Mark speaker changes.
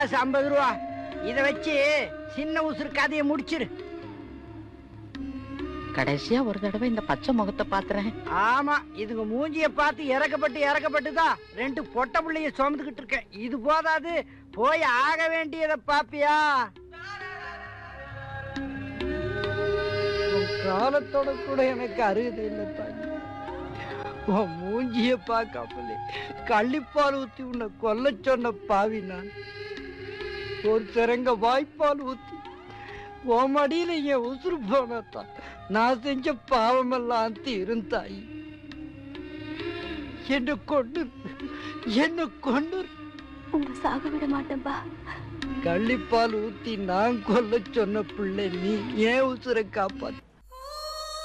Speaker 1: ஐம்பது ரூபா இத வச்சு சின்ன உசுறு கதையை முடிச்சிரு
Speaker 2: கடைசியா ஒரு தடவை இந்த பச்சை முகத்தை பாத்துறேன்
Speaker 1: ஆமா இதுங்க மூஞ்சிய பார்த்து இறக்கப்பட்டு இறக்கப்பட்டு தான் ரெண்டு பொட்ட பிள்ளைய சுமந்துகிட்டு இருக்கேன் இது போதாது போய் ஆக வேண்டியதை பாப்பியா உன் காலத்தோட கூட எனக்கு அருகதை இல்லை தாய் உன் மூஞ்சிய பார்க்காமலே கள்ளிப்பால் ஊத்தி உன்னை கொல்ல சொன்ன பாவி நான் ஒரு திறங்க வாய்ப்பால் ஊத்தி உன் மடியில என் உசுறு போனத்தான் நான் செஞ்ச பாவமெல்லாம் தீரும் தாய் என்ன கொண்டு என்ன கொண்டு
Speaker 3: உங்க சாக விட மாட்டேன்பா
Speaker 1: கள்ளிப்பால் ஊத்தி நான் கொல்ல சொன்ன பிள்ளை நீ ஏன் உசுரை காப்பாத்து